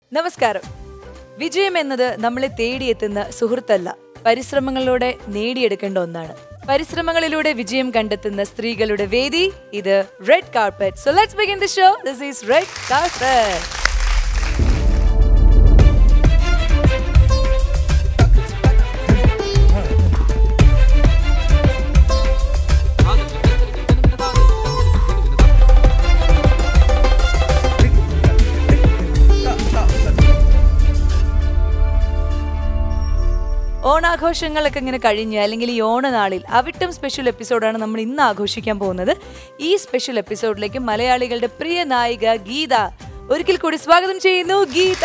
നമസ്കാരം വിജയം എന്നത് നമ്മളെ തേടിയെത്തുന്ന സുഹൃത്തല്ല പരിശ്രമങ്ങളിലൂടെ നേടിയെടുക്കേണ്ട ഒന്നാണ് പരിശ്രമങ്ങളിലൂടെ വിജയം കണ്ടെത്തുന്ന സ്ത്രീകളുടെ വേദി ഇത് red carpet so let's begin the show this is red carpet ഓണാഘോഷങ്ങളൊക്കെ ഇങ്ങനെ കഴിഞ്ഞ് അല്ലെങ്കിൽ ഈ ഓണനാളിൽ അവിട്ടം സ്പെഷ്യൽ എപ്പിസോഡാണ് നമ്മൾ ഇന്ന് ആഘോഷിക്കാൻ പോകുന്നത് ഈ സ്പെഷ്യൽ എപ്പിസോഡിലേക്ക് മലയാളികളുടെ പ്രിയ നായിക ഗീത ഒരിക്കൽ കൂടി സ്വാഗതം ചെയ്യുന്നു ഗീത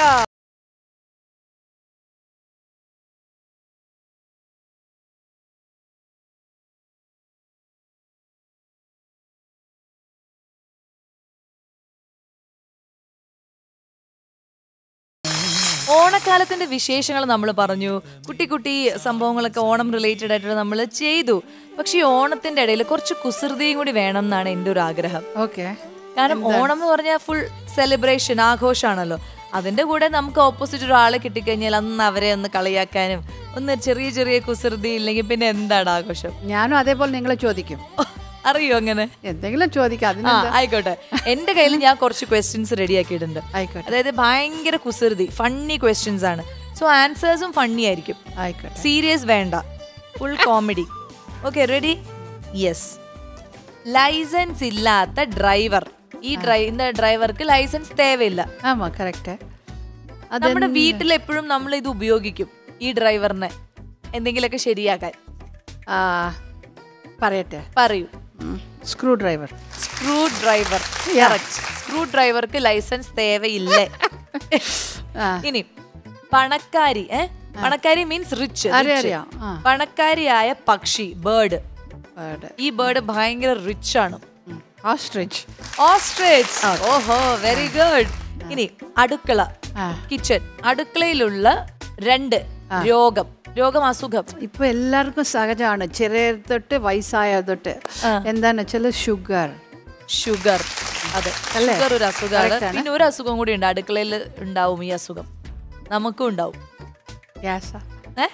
ഓണക്കാലത്തിന്റെ വിശേഷങ്ങൾ നമ്മൾ പറഞ്ഞു കുട്ടി കുട്ടി സംഭവങ്ങളൊക്കെ ഓണം റിലേറ്റഡ് ആയിട്ട് നമ്മൾ ചെയ്തു പക്ഷെ ഈ ഓണത്തിന്റെ ഇടയിൽ കുറച്ച് കുസൃതിയും കൂടി വേണം എന്നാണ് എൻ്റെ ഒരു ആഗ്രഹം ഓക്കെ കാരണം ഓണം എന്ന് പറഞ്ഞാൽ ഫുൾ സെലിബ്രേഷൻ ആഘോഷമാണല്ലോ അതിന്റെ കൂടെ നമുക്ക് ഓപ്പോസിറ്റ് ഒരാളെ കിട്ടിക്കഴിഞ്ഞാൽ അന്ന് അവരെ ഒന്ന് കളിയാക്കാനും ഒന്ന് ചെറിയ ചെറിയ കുസൃതി ഇല്ലെങ്കിൽ പിന്നെ എന്താണ് ആഘോഷം ഞാനും അതേപോലെ നിങ്ങളെ ചോദിക്കും ഓ, അറിയോ അങ്ങനെ എന്തെങ്കിലും ചോദിക്കാം ആ അതിനെന്താ ആയിക്കോട്ടെ എന്റെ കയ്യിൽ ഞാൻ കുറച്ച് ക്വസ്റ്റ്യൻസ് റെഡിയാക്കിയിട്ടുണ്ട് ആയിക്കോട്ടെ അതായത് ഭയങ്കര കുസൃതി ഫണ്ണി ക്വസ്റ്റ്യൻസ് ആണ് സോ ആൻസേഴ്സും ഫണ്ണി ആയിരിക്കും ആയിക്കോട്ടെ സീരിയസ് വേണ്ട full comedy okay ready yes license ഇല്ലാത്ത ഡ്രൈവർ ഈ ഡ്രൈവിന്റെ ഡ്രൈവർക്ക് ലൈസൻസ് തേവയില്ല ആമാ കറക്റ്റ് അത് നമ്മുടെ വീട്ടിൽ എപ്പോഴും നമ്മൾ ഇത് ഉപയോഗിക്കും ഈ ഡ്രൈവറിനെ എന്തെങ്കിലുമൊക്കെ ശരിയാക്കാൻ ആ, പറയട്ടെ പറയൂ screw driver screw driver screw ഡ്രൈവർക്ക് ലൈസൻസ് തേവയില്ലേ ആ. ഇനി പണക്കാരി ഏ പണക്കാരി മീൻസ് റിച്ച് അറിയാം, അറിയാം. ആ. പണക്കാരിയായ പക്ഷി ബേർഡ് വേർഡ് ഈ ബേർഡ് ഭയങ്കര റിച്ച് ആണ് ഓസ്ട്രിച്ച് ഓസ്ട്രേച്ച് ഓഹോ വെരി ഗുഡ് ഇനി അടുക്കള ആ. കിച്ചൺ അടുക്കളയിലുള്ള രണ്ട് രോഗം രോഗം അസുഖം ഇപ്പൊ എല്ലാവർക്കും സഹജമാണ് ചെറിയ തൊട്ട് വയസ്സായ തൊട്ട് എന്താന്ന് വെച്ചാൽ ഷുഗർ ഷുഗർ അതെ അല്ലേ? ഷുഗർ ഒരു അസുഖമാണ് Correct ആണ്. പിന്നെ ഒരു അസുഖം കൂടി ഉണ്ട് അടുക്കളയിൽ ഉണ്ടാവും ഈ അസുഖം നമുക്കും ഉണ്ടാവും ഗ്യാസാ ഏ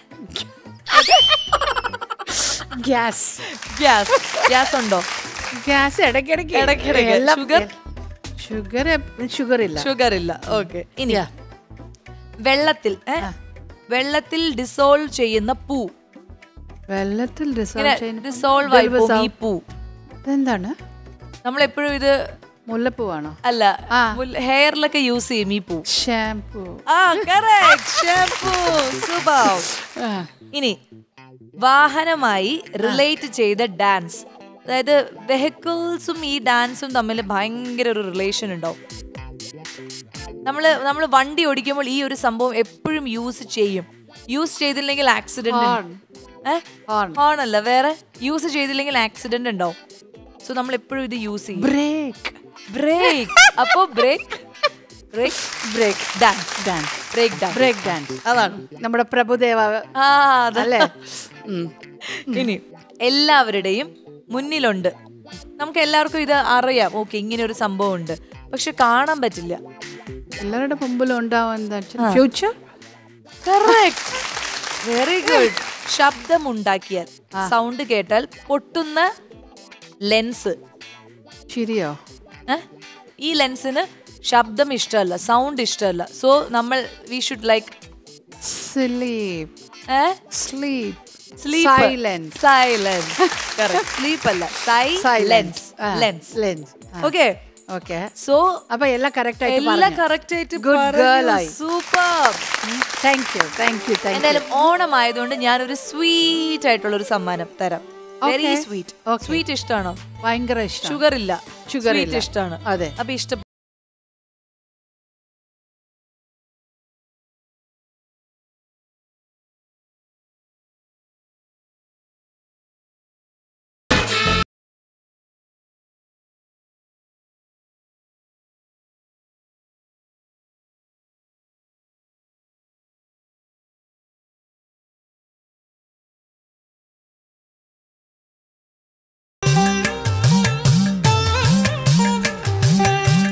ഗ്യാസ് ഗ്യാസ് ഗ്യാസ് ഉണ്ടോ ഗ്യാസ് ഇടയ്ക്കിടയ്ക്ക് ഇടയ്ക്കിടയ്ക്ക്. എല്ലാം- Sugar? ഷുഗർ ഷുഗർ ഇല്ല ഷുഗർ ഇല്ല ഓക്കെ ഇനി Yeah. വെള്ളത്തിൽ ഏ വെള്ളത്തിൽ ഡിസോൾവ് ചെയ്യുന്ന പൂ വെള്ളത്തിൽ ഇങ്ങനെ dissolve ചെയ്യുന്ന- ഡിസോൾവ് ആയി പോകും ഈ പൂ ഇതെന്താണ് നമ്മൾ എപ്പോഴും ഇത് മുല്ലപ്പൂവാണോ അല്ല ആ. ഹെയറിലൊക്കെ യൂസ് ചെയ്യും ഈ പൂ ഷാംപൂ ആ കറക്റ്റ് ഷാംപൂ സൂപ്പർ ഇനി വാഹനമായി റിലേറ്റ് ചെയ്ത ഡാൻസ് അതായത് വെഹിക്കിൾസും ഈ ഡാൻസും തമ്മിൽ ഭയങ്കര ഒരു റിലേഷൻ ഉണ്ടാവും നമ്മൾ നമ്മൾ വണ്ടി ഓടിക്കുമ്പോൾ ഈ ഒരു സംഭവം എപ്പോഴും യൂസ് ചെയ്യും യൂസ് ചെയ്തില്ലെങ്കിൽ ആക്സിഡന്റ് Horn. Horn. ഹോൺ അല്ല വേറെ യൂസ് ചെയ്തില്ലെങ്കിൽ ആക്സിഡന്റ് ഉണ്ടാവും സോ നമ്മൾ എപ്പോഴും ഇത് യൂസ് ചെയ്യും ബ്രേക്ക് ബ്രേക്ക് അപ്പോ break break break dance dance break dance break dance അതാണ് നമ്മുടെ പ്രഭുദേവ ആ അതല്ലേ അല്ലേ ഉം. ഇനി എല്ലാവരുടെയും മുന്നിലുണ്ട് നമുക്ക് എല്ലാവർക്കും ഇത് അറിയാം ഓക്കെ ഇങ്ങനെ ഒരു സംഭവം ഉണ്ട് പക്ഷെ കാണാൻ പറ്റില്ല എല്ലാവരുടെ മുമ്പിലും ഉണ്ടാവും എന്താ ഫ്യൂച്ചർ വെരി ഗുഡ് ശബ്ദം ഉണ്ടാക്കിയാൽ സൗണ്ട് കേട്ടാൽ പൊട്ടുന്ന ലെൻസ് ശരിയോ ഈ ലെൻസിന് ശബ്ദം ഇഷ്ടമല്ല സൗണ്ട് ഇഷ്ടമല്ല സോ നമ്മൾ we should like sleep sleep sleep silence silence sleep അല്ല silence lens lens okay okay so അപ്പൊ എല്ലാം കറക്റ്റ് ആയിട്ട് എല്ലാം കറക്റ്റ് ആയിട്ട് Good girl ആയി. Super thank you thank you thank you എന്തായാലും ഓണം ആയതുകൊണ്ട് ഞാനൊരു സ്വീറ്റ് ആയിട്ടുള്ള ഒരു സമ്മാനം തരാം very Okay. Sweet Okay. Sweet ഇഷ്ടമാണോ ഭയങ്കര ഇഷ്ടം ഷുഗർ ഇല്ല Sugar സ്വീറ്റ് ഇല്ല. ഇഷ്ടമാണ് അതെ അപ്പൊ ഇഷ്ടം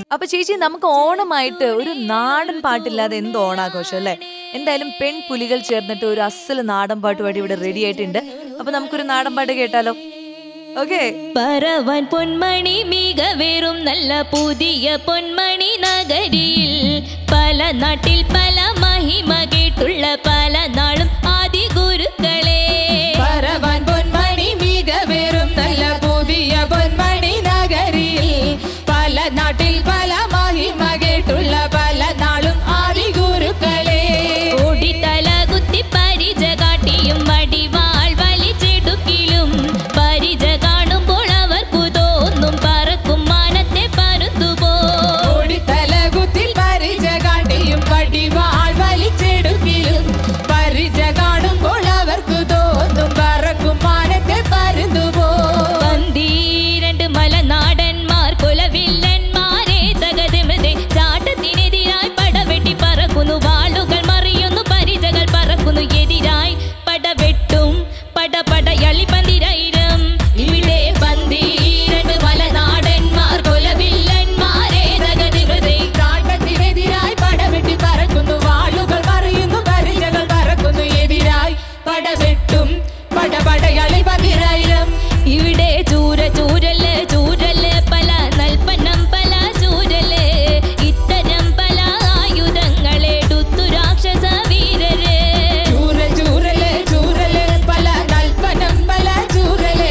അപ്പൊ ചേച്ചി നമുക്ക് ഓണമായിട്ട് ഒരു നാടൻ പാട്ടില്ലാതെ എന്ത് ഓണാഘോഷം അല്ലേ എന്തായാലും പെൺപുലികൾ ചേർന്നിട്ട് ഒരു അസൽ നാടൻ പാട്ട് പാടി ഇവിടെ റെഡി ആയിട്ടുണ്ട് അപ്പൊ നമുക്കൊരു നാടൻ പാട്ട് കേട്ടാലോ ഓക്കെ പരവൻ പൊന്മണി മിക വെറും നല്ല പുതിയ പൊന്മണി നഗരിയിൽ പല നാട്ടിൽ പല മഹിമ കേട്ടുള്ള പല നാളും ആദി ഗുരുക്കളെ പരവൻ പൊന്മണി മികവേറും നല്ല പുതിയ പൊന്മണി നഗരിയിൽ പല നാട്ടിൽ പല മഹിമ കേട്ടുള്ള പല നാളും ആദി ഗുരുക്കളെ ഓടി തല കുത്തി പരിച കാട്ടിയും വടിവാൾ വലിച്ചെടുക്കിലും പരിച കാണുമ്പോൾ അവർക്കു തോന്നും പറക്കും മാനത്തെ പരുത്തുപോ ഓടിത്തല കുത്തിൽ പരിച കാട്ടിയും പടിവാൾ വലിച്ചെടുക്കിലും പരിച കാണുമ്പോൾ അവർക്ക് തോന്നും പറക്കും മാനത്തെ പരുന്നുപോ പന്തീരണ്ട് മലനാടന്മാർ കുലവില്ലന്മാരെ തകതിമൃതെ ചാട്ടത്തിനെതിരായി പടവെട്ടി പറക്കുന്നു വാളുകൾ മറിയുന്നു പരിചകൾ പറക്കുന്നു എതിരായി പടവെട്ടും പടപടയളി പന്തിരായിരം ഇവിടെ പന്തീരണ്ട് മലനാടന്മാർ കുലവില്ലന്മാരെ തകതിമൃതെ കാട്ടത്തിനെതിരായി പടവെട്ടി പറക്കുന്നു വാളുകൾ മറിയുന്നു പരിചകൾ പറക്കുന്നു എതിരായി പടവെട്ടും പടപടയളി പതിനായിരം ഇവിടെ ചൂര ചൂരല് ചൂരല് പല നൽപ്പന്നം പല ചൂരല് ഇത്തരം പല ആയുധങ്ങളെടുത്തു രാക്ഷസ വീരര് ചൂര ചൂരല് ചൂരല് പല നൽപ്പനം പല ചൂരല്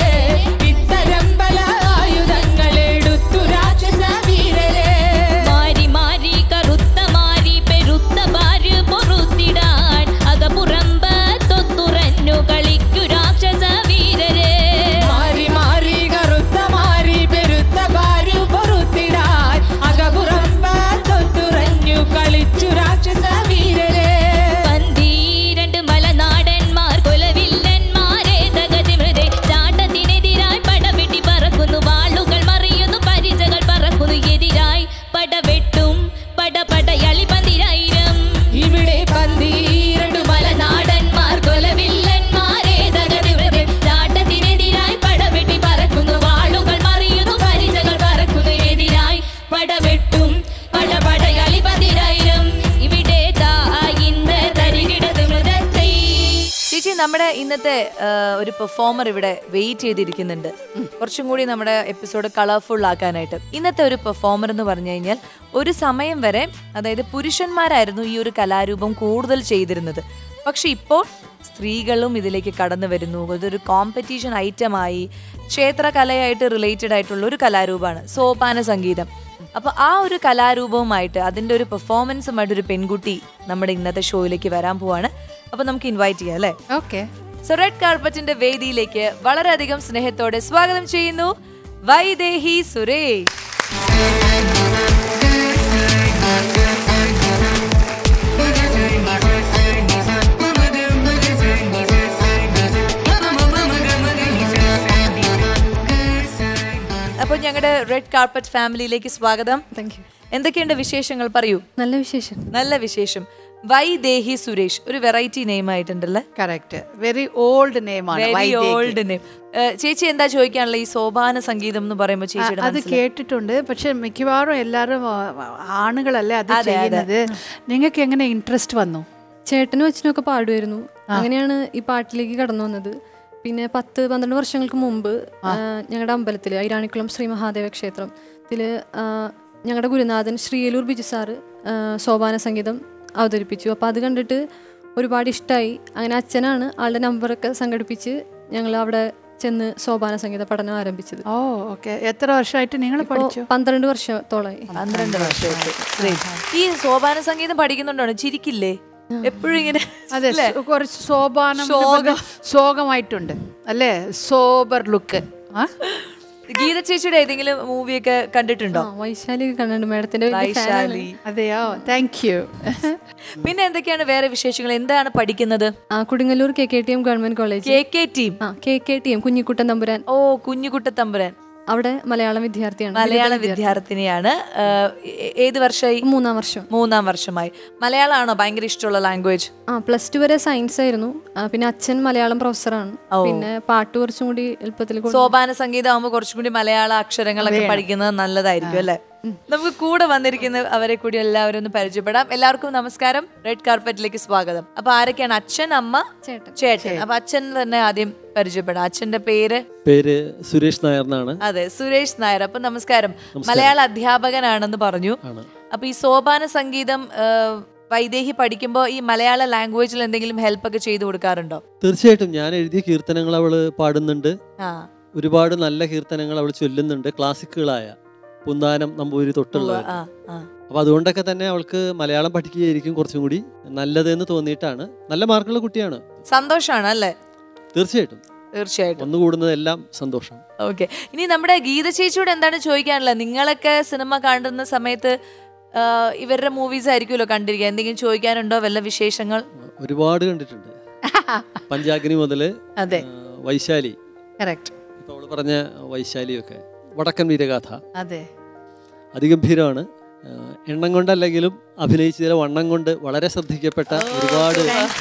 ഇത്തരം പല ആയുധങ്ങളെടുത്തു രാക്ഷസ വീരരെ മാരി മാരി കറുത്ത മാരി പെരുത്ത പാര് പൊറുത്തിടാൻ അകപുറമ്പ തൊത്തുറഞ്ഞു കളിക്കു രാക്ഷസ വീരര് മാറി മാറി കറുത്ത മാറി പെരുത്ത പാരു പൊറുത്തിടാൻ അകപുറം തൊത്തുറഞ്ഞു കളിച്ചു രാക്ഷസ വീരരെ പന്തീരണ്ട് മലനാടന്മാർ കുലവില്ലന്മാരെ തകതിമൃതെ ചാട്ടത്തിനെതിരായി പടവെട്ടി പറക്കുന്നു വാളുകൾ മറിയുന്നു പരിചകൾ പറക്കുന്നു എതിരായി പടവെട്ടും പടപടയളി പന്തിരായിരം ഇവിടെ പന്തീരണ്ടു മലനാടന്മാർ കുലവില്ലന്മാരെ തകതിമൃതെ ചാട്ടത്തിനെതിരായി പടവെട്ടി പറക്കുന്നു വാളുകൾ മറിയുന്നു പരിചകൾ പറക്കുന്നു എതിരായി പടവെട്ടും പടപടയളി പന്തിരായിരം ഇവിടെ ദാ ഇന്ന് തരികിടത് മൃതത്തെ ചേച്ചി നമ്മുടെ ഇന്നത്തെ ആ, ഒരു പെർഫോമർ ഇവിടെ വെയിറ്റ് ചെയ്തിരിക്കുന്നുണ്ട് കുറച്ചും കൂടി നമ്മുടെ എപ്പിസോഡ് കളർഫുൾ ആക്കാനായിട്ട് ഇന്നത്തെ ഒരു പെർഫോമർ എന്ന് പറഞ്ഞു കഴിഞ്ഞാൽ ഒരു സമയം വരെ അതായത് പുരുഷന്മാരായിരുന്നു ഈ ഒരു കലാരൂപം കൂടുതൽ ചെയ്തിരുന്നത് പക്ഷെ ഇപ്പോൾ സ്ത്രീകളും ഇതിലേക്ക് കടന്നു വരുന്നു ഇതൊരു കോമ്പറ്റീഷൻ ഐറ്റമായി ക്ഷേത്രകലയായിട്ട് റിലേറ്റഡ് ആയിട്ടുള്ള ഒരു കലാരൂപമാണ് സോപാന സംഗീതം അപ്പൊ ആ ഒരു കലാരൂപവുമായിട്ട് അതിന്റെ ഒരു പെർഫോമൻസുമായിട്ട് ഒരു പെൺകുട്ടി നമ്മുടെ ഇന്നത്തെ ഷോയിലേക്ക് വരാൻ പോവാണ് അപ്പൊ നമുക്ക് ഇൻവൈറ്റ് ചെയ്യാം അല്ലേ ഓക്കെ സോ റെഡ് കാർപ്പറ്റിന്റെ വേദിയിലേക്ക് വളരെയധികം സ്നേഹത്തോടെ സ്വാഗതം ചെയ്യുന്നു വൈദേഹി സുരേഷ് അപ്പോൾ ഞങ്ങളുടെ റെഡ് കാർപ്പറ്റ് ഫാമിലിയിലേക്ക് സ്വാഗതം താങ്ക് യു എന്തൊക്കെയുണ്ട് വിശേഷങ്ങൾ പറയൂ നല്ല വിശേഷം നല്ല വിശേഷം വൈദേഹി സുരേഷ് ഒരു വെറൈറ്റി നെയിം ആയിട്ടുണ്ടല്ലേ കറക്റ്റ് വെരി ഓൾഡ് നെയിമാണ് വെരി ഓൾഡ് നെയിം ചേച്ചി എന്താ ചോദിക്കാനുള്ള ഈ സോപാന സംഗീതം എന്ന് പറയുമ്പോൾ ചേച്ചിയുടെ അത് മനസ്സിൽ കേട്ടിട്ടുണ്ട് പക്ഷെ മിക്കവാറും എല്ലാവരും ആ, ആണുങ്ങളല്ലേ അത് ചെയ്യുന്നത് നിങ്ങൾക്ക് എങ്ങനെ ഇൻട്രസ്റ്റ് വന്നു ചേട്ടനും അച്ഛനും ഒക്കെ പാടുമായിരുന്നു അങ്ങനെയാണ് ഈ പാട്ടിലേക്ക് കടന്നു വന്നത് പിന്നെ പത്ത് പന്ത്രണ്ട് വർഷങ്ങൾക്ക് മുമ്പ് ഞങ്ങളുടെ അമ്പലത്തിൽ ഐരാണിക്കുളം ശ്രീ മഹാദേവ ക്ഷേത്രത്തിൽ ഞങ്ങളുടെ ഗുരുനാഥൻ ശ്രീയലൂർ ബിജു സാറ് ആ, സോപാന സംഗീതം അവതരിപ്പിച്ചു അപ്പോൾ അത് കണ്ടിട്ട് ഒരുപാട് ഇഷ്ടമായി അങ്ങനെ അച്ഛനാണ് ആളുടെ നമ്പറൊക്കെ സംഘടിപ്പിച്ച് ഞങ്ങൾ അവിടെ ചെന്ന് സോപാന സംഗീത പഠനം ആരംഭിച്ചത് ഓ ഓക്കെ എത്ര വർഷമായിട്ട് നിങ്ങൾ ഇപ്പോൾ പഠിച്ചു പന്ത്രണ്ട് വർഷത്തോളമായി പന്ത്രണ്ട് വർഷമായിട്ട് Great. ഈ സോപാന സംഗീതം പഠിക്കുന്നുണ്ടോ ചിരിക്കില്ലേ എപ്പോഴും ഇങ്ങനെ അതെ അല്ലേ? സോ- കുറച്ച് സോപാനം ശോകം. ശോകമായിട്ടുണ്ട് അല്ലേ സോബർ ലുക്ക് ആ ഗീത ചേച്ചിയുടെ ഏതെങ്കിലും മൂവിയൊക്കെ കണ്ടിട്ടുണ്ടോ ആ വൈശാലി കണ്ടിട്ടുണ്ട് മേഡത്തിന്റെ വലിയ fan ആണ്. വൈശാലി അതെയോ താങ്ക് യു പിന്നെ എന്തൊക്കെയാണ് വേറെ വിശേഷങ്ങൾ എന്താണ് പഠിക്കുന്നത് ആ Kodungallur K K T M government college K K team ആ K K T M Kunhikuttan Thampuran ഓ കുഞ്ഞുകുട്ടത്തമ്പുരാൻ അവിടെ മലയാളം വിദ്യാർത്ഥിയാണ് മലയാള വിദ്യാർത്ഥിനിയാണ് ഏഹ്, ഏ- ഏത് വർഷമായി മൂന്നാം വർഷം മൂന്നാം വർഷമായി മലയാളമാണോ ഭയങ്കര ഇഷ്ടമുള്ള ലാംഗ്വേജ് ആ പ്ലസ് ടു വരെ സയൻസ് ആയിരുന്നു ആ, പിന്നെ അച്ഛൻ മലയാളം പ്രൊഫസറാണ് പിന്നെ പാട്ട് കുറച്ചും കൂടി എളുപ്പത്തിൽ കൊണ്ടു- സോപാന സംഗീതം ആകുമ്പോൾ കുറച്ചും കൂടി മലയാള അക്ഷരങ്ങളൊക്കെ പഠിക്കുന്നത് നല്ലതായിരിക്കും അല്ലേ നമുക്ക് കൂടെ വന്നിരിക്കുന്ന അവരെ കൂടി എല്ലാവരും ഒന്ന് പരിചയപ്പെടാം എല്ലാവർക്കും നമസ്കാരം റെഡ് കാർപ്പറ്റിലേക്ക് സ്വാഗതം അപ്പൊ ആരൊക്കെയാണ് അച്ഛൻ അമ്മ ചേട്ടൻ ചേട്ടൻ അപ്പൊ അച്ഛൻ തന്നെ ആദ്യം പരിചയപ്പെടാം അച്ഛന്റെ പേര് പേര് സുരേഷ് നായർ എന്നാണ് അതെ സുരേഷ് നായർ അപ്പൊ നമസ്കാരം മലയാള അധ്യാപകനാണെന്ന് പറഞ്ഞു ആണ്. അപ്പൊ ഈ സോപാന സംഗീതം ആ, വൈദേഹി പഠിക്കുമ്പോ ഈ മലയാള ലാംഗ്വേജിൽ എന്തെങ്കിലും ഹെൽപ്പ് ഒക്കെ ചെയ്തു കൊടുക്കാറുണ്ടോ തീർച്ചയായിട്ടും ഞാൻ എഴുതിയ കീർത്തനങ്ങൾ അവള് പാടുന്നുണ്ട് ആ ഒരുപാട് നല്ല കീർത്തനങ്ങൾ അവൾ ചൊല്ലുന്നുണ്ട് ക്ലാസിക്കുകളായ പുന്താനം നമ്പൂരി തൊട്ടുള്ള ആ ആ അപ്പൊ അതുകൊണ്ടൊക്കെ തന്നെ അവൾക്ക് മലയാളം പഠിക്കുകയായിരിക്കും കുറച്ചും കൂടി നല്ലതെന്ന് തോന്നിയിട്ടാണ് നല്ല മാർക്കുള്ള കുട്ടിയാണ് സന്തോഷാണ് അല്ലേ തീർച്ചയായിട്ടും തീർച്ചയായിട്ടും ഒന്നു കൂടുന്നതെല്ലാം സന്തോഷം ഓക്കെ ഇനി നമ്മുടെ ഗീത ചേച്ചിയോട് എന്താണ് ചോദിക്കാനുള്ളത് നിങ്ങളൊക്കെ സിനിമ കാണുന്ന സമയത്ത് ആ, ഇവരുടെ മൂവീസ് ആയിരിക്കുമല്ലോ കണ്ടിരിക്കുക എന്തെങ്കിലും ചോദിക്കാനുണ്ടോ വല്ല വിശേഷങ്ങൾ ഒരുപാട് കണ്ടിട്ടുണ്ട് പഞ്ചാഗ്നി മുതല് അതെ ആ, വൈശാലി കറക്റ്റ് ഇപ്പൊ അവള് പറഞ്ഞ വൈശാലിയൊക്കെ വടക്കൻ വീരഗാഥ അതെ അതിഗംഭീരമാണ് ആ, എണ്ണം കൊണ്ടല്ലെങ്കിലും അഭിനയിച്ചതിലെ വണ്ണം കൊണ്ട് വളരെ ശ്രദ്ധിക്കപ്പെട്ട ഒരുപാട്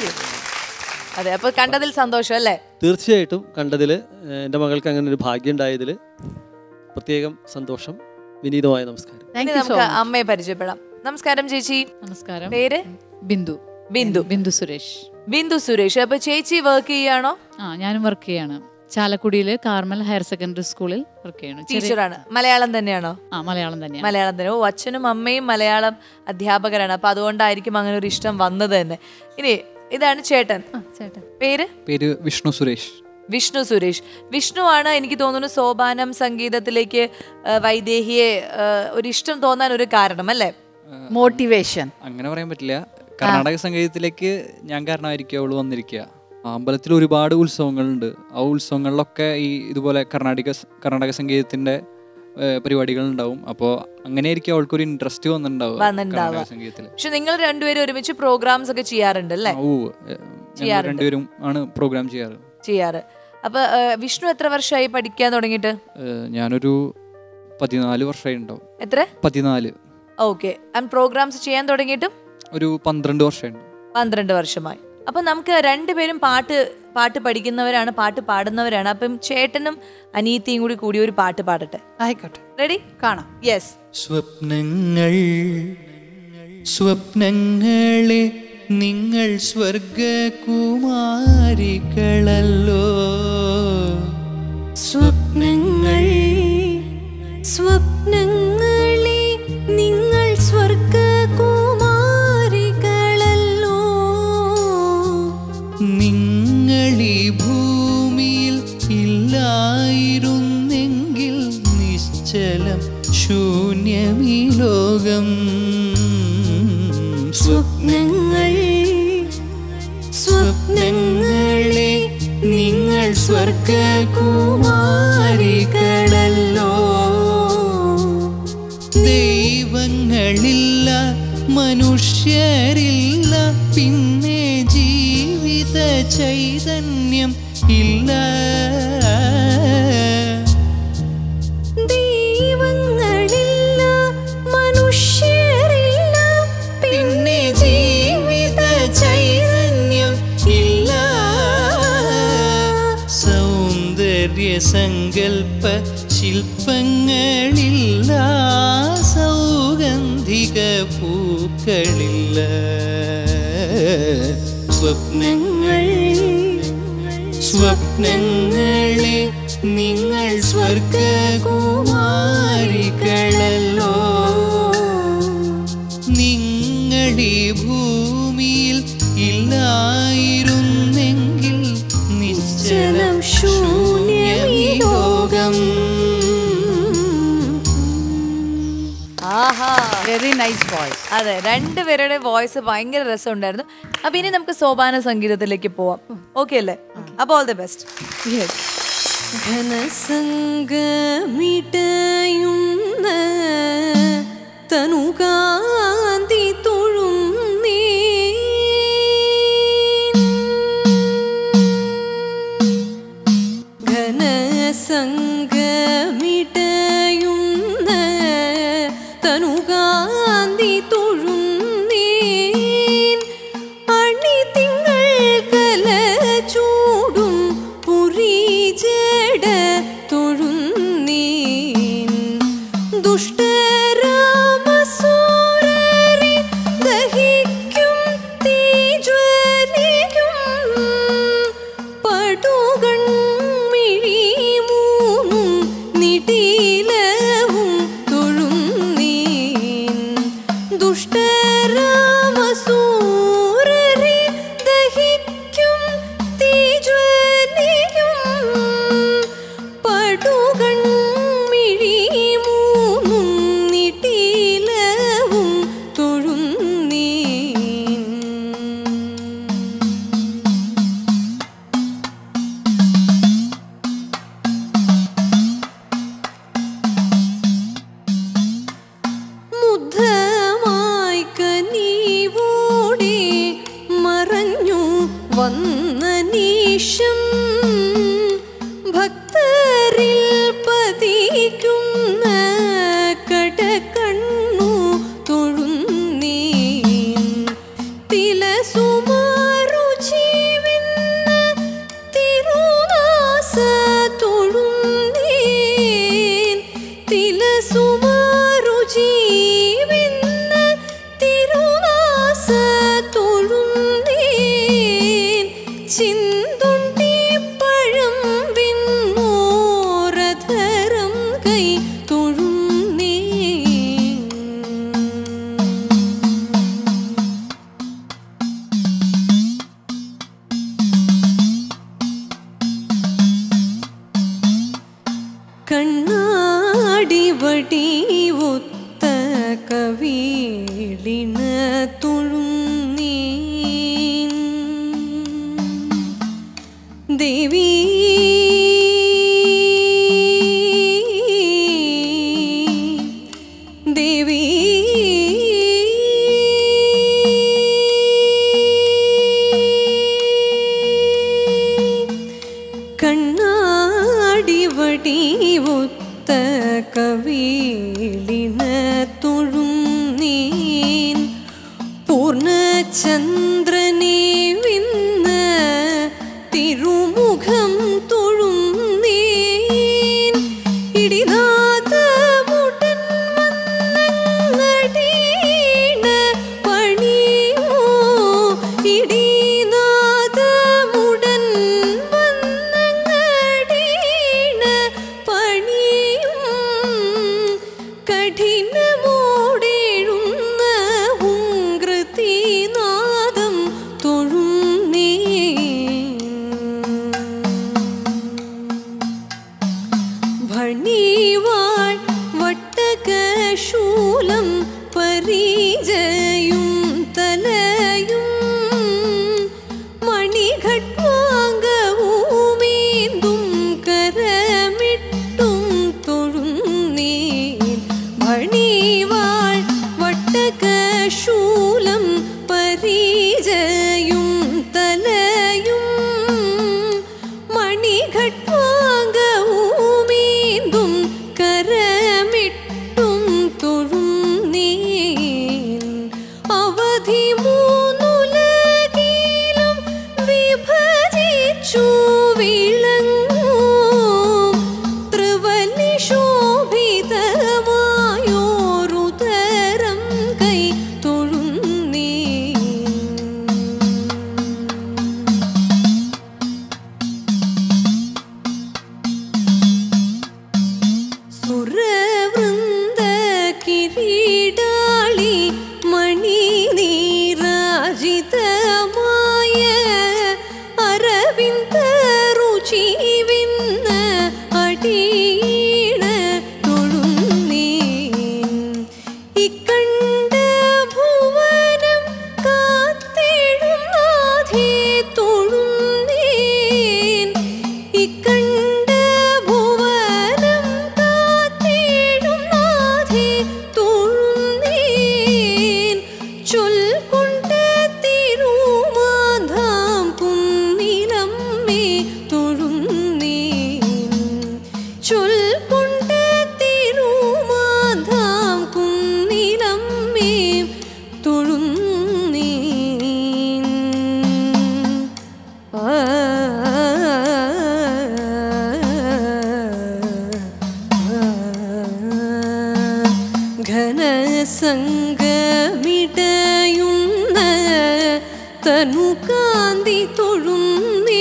അതെ അപ്പൊ കണ്ടതിൽ സന്തോഷം അല്ലേ തീർച്ചയായിട്ടും കണ്ടതിൽ എൻ്റെ മകൾക്ക് അങ്ങനെ ഒരു ഭാഗ്യം ഉണ്ടായതിൽ പ്രത്യേകം സന്തോഷം വിനീതമായ നമസ്കാരം ഇനി താങ്ക് യു സോ നമുക്ക് അമ്മയെ പരിചയപ്പെടാം നമസ്കാരം ചേച്ചി നമസ്കാരം പേര് ബിന്ദു ബിന്ദു ബിന്ദു സുരേഷ് ബിന്ദു സുരേഷ് അപ്പൊ ചേച്ചി വർക്ക് ചെയ്യാണോ ആ ഞാനും വർക്ക് ചെയ്യാണ് ചാലക്കുടിയിൽ കാർമൽ ഹയർ സെക്കൻഡറി സ്കൂളിൽ വർക്ക് ചെയ്യണം ചെറിയ- ടീച്ചറാണ് മലയാളം തന്നെയാണോ ആ മലയാളം തന്നെയാണ് മലയാളം തന്നെ ഓ അച്ഛനും അമ്മയും മലയാളം അധ്യാപകരാണ് അപ്പൊ അതുകൊണ്ടായിരിക്കും അങ്ങനെ ഒരു ഇഷ്ടം വന്നത് തന്നെ ഇനി ഇതാണ് ചേട്ടൻ ചേട്ടൻ പേര് പേര് വിഷ്ണു സുരേഷ് വിഷ്ണു സുരേഷ് വിഷ്ണു ആണ് എനിക്ക് തോന്നുന്നു സോപാനം സംഗീതത്തിലേക്ക് ആ, വൈദേഹിയെ ആ, ഒരു ഇഷ്ടം തോന്നാൻ ഒരു കാരണം അല്ലേ മോട്ടിവേഷൻ അങ്ങനെ പറയാൻ പറ്റില്ല കർണാടക സംഗീതത്തിലേക്ക് ഞാൻ കാരണമായിരിക്കും അവള് വന്നിരിക്കുക ആ അമ്പലത്തിൽ ഒരുപാട് ഉത്സവങ്ങളുണ്ട് ആ ഉത്സവങ്ങളിലൊക്കെ ഈ ഇതുപോലെ കർണാടക സ- കർണാടക സംഗീതത്തിന്റെ പരിപാടികൾ ഉണ്ടാവും അപ്പോൾ അങ്ങനെയായിരിക്കും അവൾക്കൊരു ഇൻട്രസ്റ്റ് വന്നിട്ടുണ്ടാവുക വന്നിട്ടുണ്ടാവുക. കർണാടക സംഗീതത്തിൽ പക്ഷെ നിങ്ങൾ രണ്ടുപേരും ഒരുമിച്ച് പ്രോഗ്രാംസ് ഒക്കെ ചെയ്യാറുണ്ട് അല്ലേ ആ, ഓ ഏ, ഞങ്ങൾ ചെയ്യാറുണ്ട്. രണ്ടുപേരും ആണ് പ്രോഗ്രാം ചെയ്യാറ് ചെയ്യാറ് അപ്പൊ ആ, വിഷ്ണു എത്ര വർഷമായി പഠിക്കാൻ തുടങ്ങിയിട്ട് ഏ, ഞാനൊരു പതിനാല് വർഷമായി ഉണ്ടാവും എത്ര പതിനാല് ഓക്കെ ആൻഡ് പ്രോഗ്രാംസ് ചെയ്യാൻ തുടങ്ങിയിട്ടും ഒരു പന്ത്രണ്ട് വർഷമായി പന്ത്രണ്ട് വർഷമായി അപ്പൊ നമുക്ക് രണ്ടുപേരും പാട്ട് പാട്ട് പഠിക്കുന്നവരാണ് പാട്ട് പാടുന്നവരാണ് അപ്പം ചേട്ടനും അനീത്തിയും കൂടി കൂടി ഒരു പാട്ട് പാടട്ടെ ആയിക്കോട്ടെ റെഡി കാണാം യെസ് സ്വപ്നങ്ങൾ സ്വപ്നങ്ങളെ നിങ്ങൾ സ്വർഗകുമാരികളല്ലോ സ്വപ്നങ്ങൾ സ്വപ്നങ്ങളെ നിങ്ങൾ സ്വർഗകുമാരികളല്ലോ നിങ്ങളീ ഭൂമിയിൽ ഇല്ലായിരുന്നെങ്കിൽ നിശ്ചലം ശൂന്യമീ ലോകം സ്വപ്നങ്ങൾ സ്വപ്നങ്ങളെ നിങ്ങൾ സ്വർഗകുമാരികളല്ലോ ദൈവങ്ങളില്ല മനുഷ്യരില്ല പിന്നെ ജീവിത ചൈതന്യം ഇല്ല ദൈവങ്ങളില്ല മനുഷ്യരില്ല പിന്നെ ജീവിത ചൈതന്യം ഇല്ല സൗന്ദര്യ സങ്കൽപ്പ ശില്പങ്ങളില്ല സൗഗന്ധിക പൂക്കളില്ല സ്വപ്നങ്ങൾ സ്വപ്നങ്ങളെ നിങ്ങൾ സ്വർഗകുമാരികളല്ലോ നിങ്ങളീ ഭൂമിയിൽ ഇല്ലായിരുന്നെങ്കിൽ നിശ്ചലം ശൂന്യമീ ലോകം ആഹാ വെരി നൈസ് വോയിസ് അതെ രണ്ടുപേരുടെ വോയിസ് ഭയങ്കര രസമുണ്ടായിരുന്നു അപ്പൊ ഇനി നമുക്ക് സോപാന സംഗീതത്തിലേക്ക് പോവാം ഓക്കെ അല്ലേ അപ്പൊ ഓൾ ദി ബെസ്റ്റ് ഘനസംഗമിടയുന്ന തനുകാന്തി തൊഴുന്നേ ഘനസംഗമിടയുന്ന തനുകാന്തി തൊഴുന്നേൻ അണി തിങ്കൾ കല ചൂടും പുരീജട തൊഴുന്നീൻ ദുഷ്ട ദുഷ്ടരാമസൂരരെ ദഹിക്കും തീജ്വലിക്കും പടുകൺമിഴിമൂന്നും നിടിലവും തൊഴുന്നീൻ ദുഷ്ടരാമസൂരരെ ദഹിക്കും തീജ്വലിക്കും പടുകൺമിഴിമൂന്നും നിടിലവും തൊഴുന്നീൻ മുഗ്ധമായി കനീവോടെ മറഞ്ഞു വന്ന നീശം ഭക്തരിൽ പതിക്കുന്ന കടകണ്ണു തൊഴുന്നീൻ തിലസുമാരു ജീവന്ന തിരുനാസ തൊഴുന്നീൻ തിലസുമാരു ജീവന്ന തിരുനാസ തൊഴുന്നീൻ ചിന്തുണ്ടി പഴം വിണ്ണോരധരം കൈ തൊഴുന്നീൻ കണ്ണാടി വടി ഒത്ത കവീളിണ തുഴുന്നീൻ ദേവി ദേവി കണ്ണാടി വടി ഒത്ത കവീളിന തൊഴുന്നീൻ പൂർണ്ണചന്ദ്രനെ വിന്ന തിരുമുഖം തൊഴുന്നീൻ ഇടിനാഥമുടൻ വന്നങ്ങടീണ പണിയോ ഇടിനാഥമുടൻ വന്നങ്ങടീണ പണിയും കഠിനമോടെഴുന്ന ഹുങ്കൃതിനാദം തൊഴുന്നേ ഭണിവാൾ വട്ടകശൂലം പരീജയും തലയും മണിഘട്വാംഗവുമേന്തും കരമിട്ടും തൊഴുന്നീൻ ഭണിവാൾ വട്ടകശൂലം പരീജയും തലയും മണിഘട്വാംഗവുമേന്തും കരമിട്ടും തൊഴുന്നീൻ അവധി മൂന്നുലകിലും വിഭജിച്ചു വിളങ്ങും ത്രിവലി ശോഭിതമായോരുതരം കൈ തൊഴുന്നീൻ സുരവൃന്ദ കിരീടാളി മണി നീരാജിതമായ അരവിന്ദ രുചിവിന്ന അടീണ തൊഴുന്നീൻ ഇക്കണ്ട ഭുവനം കാത്തിടുന്നാഥേ തൊഴുന്നീൻ ഇക്കണ്ട ഭുവനം കാത്തിടുന്നാഥേ തൊഴുന്നീൻ ഘനസംഗമിടയുന്ന തനു കാന്തി തൊഴുന്നേ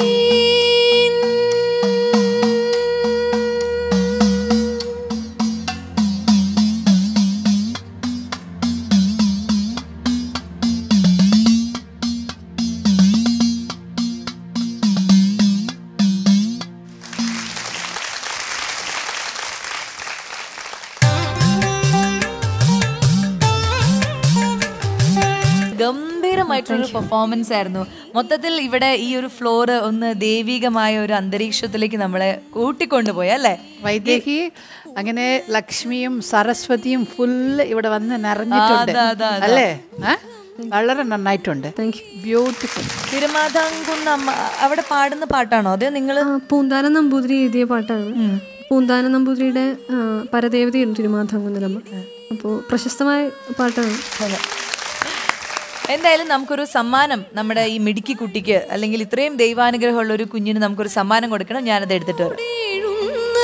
ഗംഭീരമായിട്ടുള്ള പെർഫോമൻസ് ആയിരുന്നു മൊത്തത്തിൽ ഇവിടെ ഈ ഒരു ഫ്ലോറ് ഒന്ന് ദൈവികമായ ഒരു അന്തരീക്ഷത്തിലേക്ക് നമ്മളെ കൂട്ടിക്കൊണ്ടുപോയി അല്ലേ വൈദേഹി അങ്ങനെ ലക്ഷ്മിയും സരസ്വതിയും ഫുള്ള് ഇവിടെ വന്ന് നിറഞ്ഞിട്ടുണ്ട് അതാ, അതാ, അതാ. അല്ലേ ആ? വളരെ നന്നായിട്ടുണ്ട് ബ്യൂട്ടിഫുൾ തിരുമാതാംകുന്ന് അമ്മ അവിടെ പാടുന്ന പാട്ടാണോ അതെയോ നിങ്ങള് ആ, പൂന്താനം നമ്പൂതിരി എഴുതിയ പാട്ടാണ് പൂന്താനം നമ്പൂതിരിയുടെ ആ, പരദേവതയായിരുന്നു തിരുമാധാംകുന്നലമ്മ അപ്പോൾ പ്രശസ്തമായ പാട്ടാണ് എന്തായാലും നമുക്കൊരു സമ്മാനം നമ്മുടെ ഈ മിടുക്കി കുട്ടിക്ക് അല്ലെങ്കിൽ ഇത്രയും ദൈവാനുഗ്രഹമുള്ള ഒരു കുഞ്ഞിന് നമുക്കൊരു സമ്മാനം കൊടുക്കണം ഞാനത് എടുത്തിട്ട് വരാം എഴുന്ന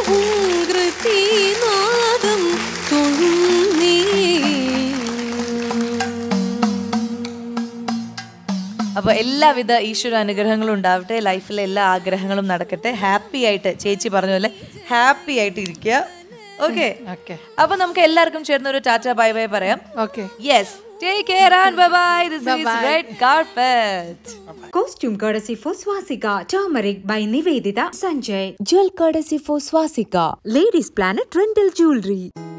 ഉഗ്രതീനാദം തൊഴുന്നേ അപ്പോൾ എല്ലാവിധ ഈശ്വര അനുഗ്രഹങ്ങളും ഉണ്ടാവട്ടെ ലൈഫിലെ എല്ലാ ആഗ്രഹങ്ങളും നടക്കട്ടെ ഹാപ്പി ആയിട്ട് ചേച്ചി പറഞ്ഞ പോലെ ഹാപ്പി ആയിട്ട് ഇരിക്കുക ഓക്കെ ഓക്കെ അപ്പൊ നമുക്ക് എല്ലാവർക്കും ചേർന്ന് ഒരു ടാറ്റ ബൈ ബൈ പറയാം okay yes take care and bye bye this is red carpet Costume courtesy for Swastika, Turmeric by Nivedita Sanjay. Jewel courtesy for Swastika. Ladies Planet Rental Jewelry.